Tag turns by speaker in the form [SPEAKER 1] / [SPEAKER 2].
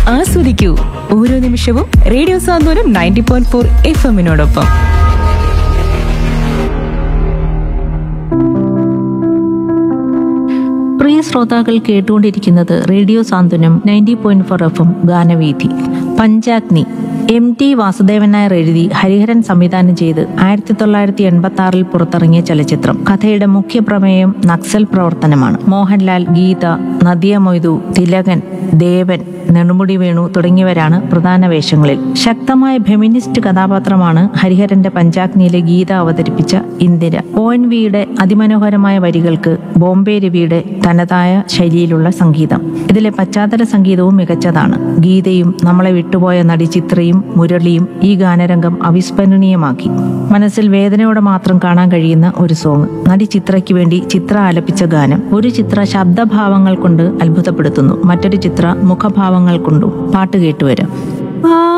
[SPEAKER 1] ആസ്വദിക്കൂ ഓരോ നിമിഷവും radio Santhwanam ninety point four F എമ്മിനോടൊപ്പം
[SPEAKER 2] പ്രിയ ശ്രോതാക്കൾ കേട്ടുകൊണ്ടിരിക്കുന്നത് radio Santhwanam ninety point four F M ഗാനവീഥി പഞ്ചാഗ്നി എം ടി വാസുദേവൻ നായർ എഴുതി ഹരിഹരൻ സംവിധാനം ചെയ്ത് ആയിരത്തി തൊള്ളായിരത്തി എൺപത്തി ആറിൽ പുറത്തിറങ്ങിയ ചലച്ചിത്രം കഥയുടെ മുഖ്യ പ്രമേയം നക്സൽ പ്രവർത്തനമാണ് മോഹൻലാൽ ഗീത നദിയ മൊയ്തു തിലകൻ ദേവൻ നെടുമുടി വേണു തുടങ്ങിയവരാണ് പ്രധാന വേഷങ്ങളിൽ ശക്തമായ ഫെമിനിസ്റ്റ് കഥാപാത്രമാണ് ഹരിഹരന്റെ പഞ്ചാഗ്നിയിലെ ഗീത അവതരിപ്പിച്ച ഇന്ദിര ഒ എൻ വിയുടെ അതിമനോഹരമായ വരികൾക്ക് ബോംബെ രവിയുടെ തനതായ ശൈലിയിലുള്ള സംഗീതം ഇതിലെ പശ്ചാത്തല സംഗീതവും മികച്ചതാണ് ഗീതയും നമ്മളെ വിട്ടുപോയ നടി ചിത്രയും മുരളിയും ഈ ഗാനരംഗം അവിസ്മരണീയമാക്കി മനസ്സിൽ വേദനയോടെ മാത്രം കാണാൻ കഴിയുന്ന ഒരു സോങ് നടി ചിത്രയ്ക്ക് വേണ്ടി ചിത്ര ആലപിച്ച ഗാനം ഒരു ചിത്ര ശബ്ദഭാവങ്ങൾ കൊണ്ട് അത്ഭുതപ്പെടുത്തുന്നു മറ്റൊരു ചിത്ര മുഖഭാവങ്ങൾ കൊണ്ടും പാട്ട് കേട്ടുവരാം